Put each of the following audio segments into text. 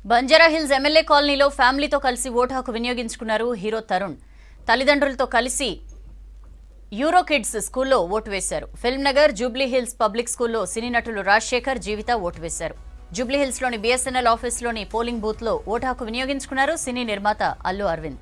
Banjara Hills MLA కాలనీలో ఫ్యామిలీతో కలిసి ఓటు హక్కు వినియోగించుకున్నారు హీరో తరుణ్ తల్లిదండ్రులతో కలిసి యూరో కిడ్స్ స్కూల్లో ఓటు వేశారు film Nagar Jubilee Hills public స్కూల్లో సినీ నటులు రాజశేఖర్ జీవిత ఓటు వేశారు జూబ్లీ హిల్స్ లోని బీఎస్ఎన్ఎల్ ఆఫీస్లోని పోలింగ్ బూత్ లో ఓటు హక్కు వినియోగించుకున్నారు సినీ నిర్మాత అల్లు అరవింద్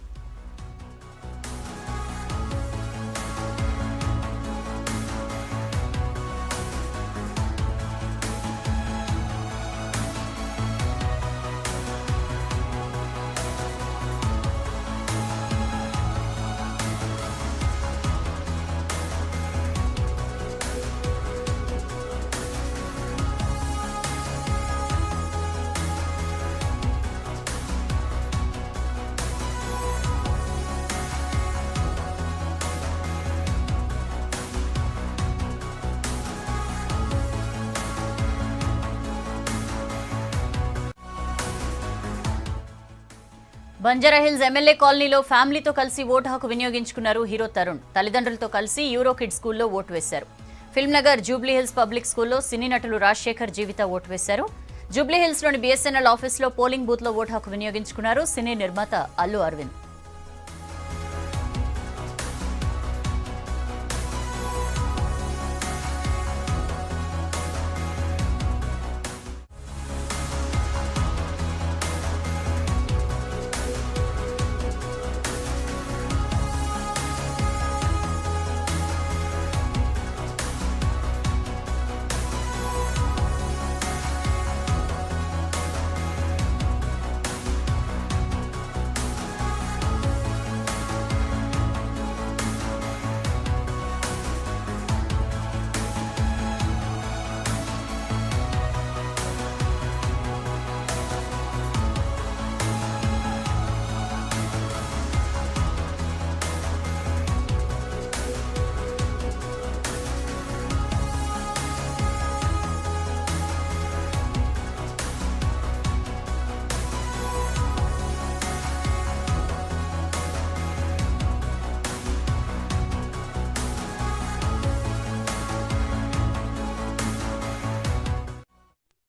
బంజారా హిల్స్ ఎమ్మెల్యే కాలనీలో ఫ్యామిలీతో కలిసి ఓటు హక్కు వినియోగించుకున్నారు హీరో తరుణ్ తల్లిదండ్రులతో కలిసి యూరో కిడ్ స్కూల్లో ఓటు వేశారు film Nagar Jubilee Hills public స్కూల్లో సినీ నటులు రాజశేఖర్ జీవిత ఓటు వేశారు జూబ్లీ హిల్స్ లోని బీఎస్ఎన్ఎల్ ఆఫీస్లో పోలింగ్ బూత్ లో ఓటు హక్కు వినియోగించుకున్నారు సినీ నిర్మాత అల్లు అరవింద్